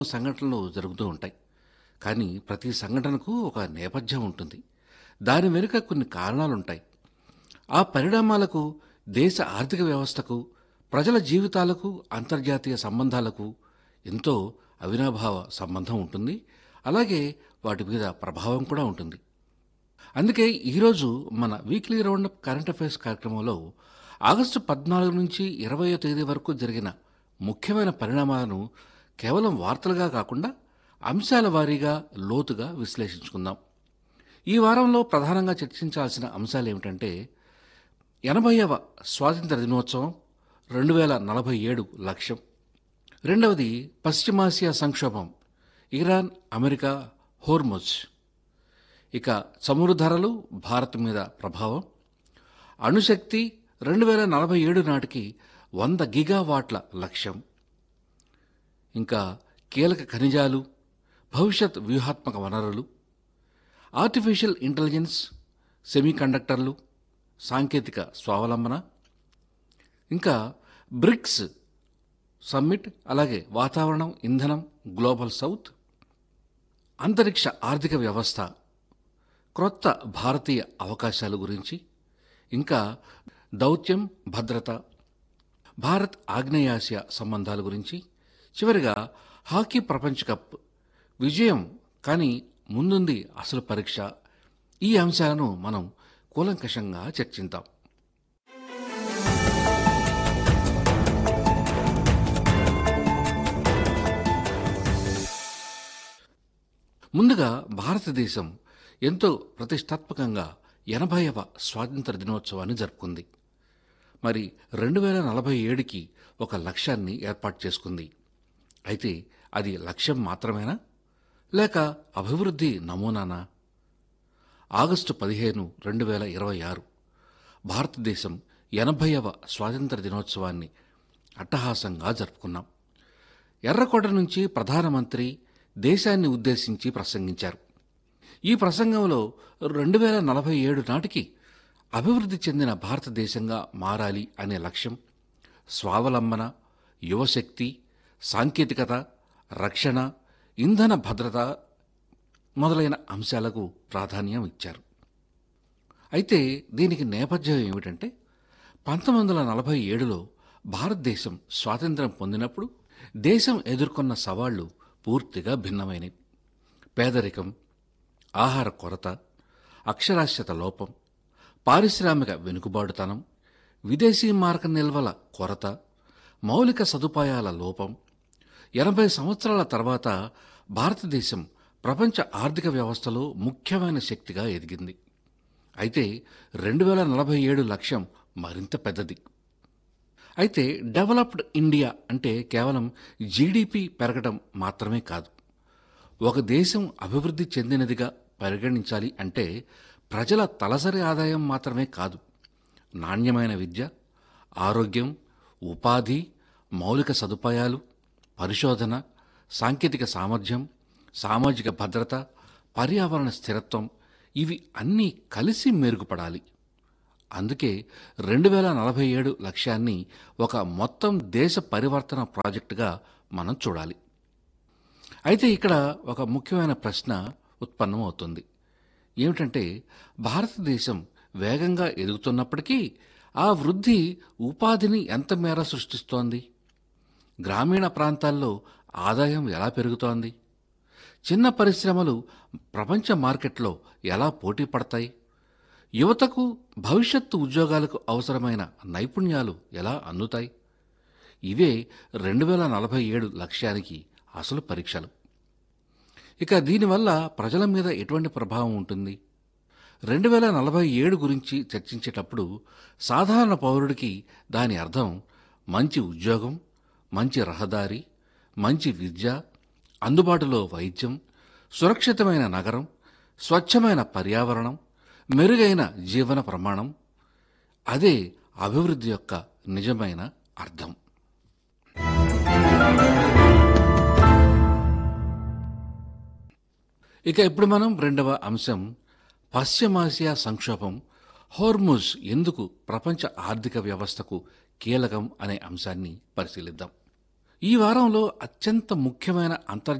సంఘటనలు జరుగుతూ ఉంటాయి కానీ ప్రతి సంఘటనకు ఒక నేపథ్యం ఉంటుంది దాని వెనుక కొన్ని కారణాలుంటాయి ఆ పరిణామాలకు దేశ ఆర్థిక వ్యవస్థకు ప్రజల జీవితాలకు అంతర్జాతీయ సంబంధాలకు ఎంతో అవినాభావ సంబంధం ఉంటుంది అలాగే వాటి మీద ప్రభావం కూడా ఉంటుంది అందుకే ఈరోజు మన weekly round up current affairs కార్యక్రమంలో ఆగస్టు పద్నాలుగు నుంచి ఇరవయో తేదీ వరకు జరిగిన ముఖ్యమైన పరిణామాలను కేవలం వార్తలుగా కాకుండా అంశాల వారీగా లోతుగా విశ్లేషించుకుందాం ఈ వారంలో ప్రధానంగా చర్చించాల్సిన అంశాలు ఏమిటంటే ఎనభైవ స్వాతంత్ర దినోత్సవం రెండు వేల నలభై ఏడు లక్ష్యం రెండవది పశ్చిమాసియా సంక్షోభం ఇరాన్ అమెరికా హోర్ముజ్ ఇక చమురు ధరలు భారత్ మీద ప్రభావం అణుశక్తి రెండు వేల నలభై ఏడు నాటికి వంద గిగావాట్ల లక్ష్యం ఇంకా కీలక ఖనిజాలు భవిష్యత్ వ్యూహాత్మక వనరులు ఆర్టిఫిషియల్ ఇంటెలిజెన్స్ సెమీకండక్టర్లు సాంకేతిక స్వావలంబన ఇంకా బ్రిక్స్ సమ్మిట్ అలాగే వాతావరణం ఇంధనం గ్లోబల్ సౌత్ అంతరిక్ష ఆర్థిక వ్యవస్థ క్రొత్త భారతీయ అవకాశాల గురించి ఇంకా దౌత్యం భద్రత భారత్ ఆగ్నేయాసియా సంబంధాల గురించి చివరిగా హాకీ ప్రపంచ కప్ విజయం కానీ ముందుంది అసలు పరీక్ష ఈ అంశాలను మనం కూలంకషంగా చర్చిద్దాం ముందుగా భారతదేశం ఎంతో ప్రతిష్టాత్మకంగా ఎనభైవ స్వాతంత్ర దినోత్సవాన్ని జరుపుకుంది మరి రెండు వేల నలభై ఏడుకి ఒక లక్ష్యాన్ని ఏర్పాటు చేసుకుంది అయితే అది లక్ష్యం మాత్రమేనా లేక అభివృద్ధి నమూనానా ఆగస్టు పదిహేను రెండు వేల ఇరవై ఆరు భారతదేశం ఎనభైవ స్వాతంత్ర దినోత్సవాన్ని అట్టహాసంగా జరుపుకున్నాం ఎర్రకోట నుంచి ప్రధానమంత్రి దేశాన్ని ఉద్దేశించి ప్రసంగించారు ఈ ప్రసంగంలో రెండు వేల నలభై ఏడు నాటికి అభివృద్ధి చెందిన భారతదేశంగా మారాలి అనే లక్ష్యం స్వావలంబన యువశక్తి సాంకేతికత రక్షణ ఇంధన భద్రత మొదలైన అంశాలకు ప్రాధాన్యం ఇచ్చారు అయితే దీనికి నేపథ్యం ఏమిటంటే పంతొమ్మిది వందల నలభై ఏడులో భారతదేశం స్వాతంత్ర్యం పొందినప్పుడు దేశం ఎదుర్కొన్న సవాళ్లు పూర్తిగా భిన్నమైనవి పేదరికం ఆహార కొరత అక్షరాస్యత లోపం పారిశ్రామిక వెనుకబాటుతనం విదేశీ మార్క నిల్వల కొరత మౌలిక సదుపాయాల లోపం ఎనభై సంవత్సరాల తర్వాత భారతదేశం ప్రపంచ ఆర్థిక వ్యవస్థలో ముఖ్యమైన శక్తిగా ఎదిగింది అయితే రెండు వేల నలభై ఏడు లక్ష్యం మరింత పెద్దది అయితే డెవలప్డ్ ఇండియా అంటే కేవలం జీడిపి పెరగడం మాత్రమే కాదు ఒక దేశం అభివృద్ధి చెందినదిగా పరిగణించాలి అంటే ప్రజల తలసరి ఆదాయం మాత్రమే కాదు నాణ్యమైన విద్య ఆరోగ్యం ఉపాధి మౌలిక సదుపాయాలు పరిశోధన సాంకేతిక సామర్థ్యం సామాజిక భద్రత పర్యావరణ స్థిరత్వం ఇవి అన్నీ కలిసి మెరుగుపడాలి అందుకే రెండు వేల నలభై ఏడు లక్ష్యాన్ని ఒక మొత్తం దేశ పరివర్తన ప్రాజెక్టుగా మనం చూడాలి అయితే ఇక్కడ ఒక ముఖ్యమైన ప్రశ్న ఉత్పన్నమవుతుంది ఏమిటంటే భారతదేశం వేగంగా ఎదుగుతున్నప్పటికీ ఆ వృద్ధి ఉపాధిని ఎంత మేర సృష్టిస్తోంది గ్రామీణ ప్రాంతాల్లో ఆదాయం ఎలా పెరుగుతోంది చిన్న పరిశ్రమలు ప్రపంచ మార్కెట్లో ఎలా పోటీ పడతాయి యువతకు భవిష్యత్తు ఉద్యోగాలకు అవసరమైన నైపుణ్యాలు ఎలా అందుతాయి ఇవే రెండు వేల నలభై ఏడు లక్ష్యానికి అసలు పరీక్షలు ఇక దీనివల్ల ప్రజల మీద ఎటువంటి ప్రభావం ఉంటుంది రెండు వేల నలభై ఏడు గురించి చర్చించేటప్పుడు సాధారణ పౌరుడికి దాని అర్థం మంచి ఉద్యోగం మంచి రహదారి మంచి విద్య అందుబాటులో వైద్యం సురక్షితమైన నగరం స్వచ్ఛమైన పర్యావరణం మెరుగైన జీవన ప్రమాణం అదే అభివృద్ధి యొక్క నిజమైన అర్థం ఇక ఇప్పుడు మనం రెండవ అంశం పశ్చిమాసియా సంక్షోభం హోర్ముజ్ ఎందుకు ప్రపంచ ఆర్థిక వ్యవస్థకు కీలకం అనే అంశాన్ని పరిశీలిద్దాం ఈ వారంలో అత్యంత ముఖ్యమైన అంతర్జాతీయ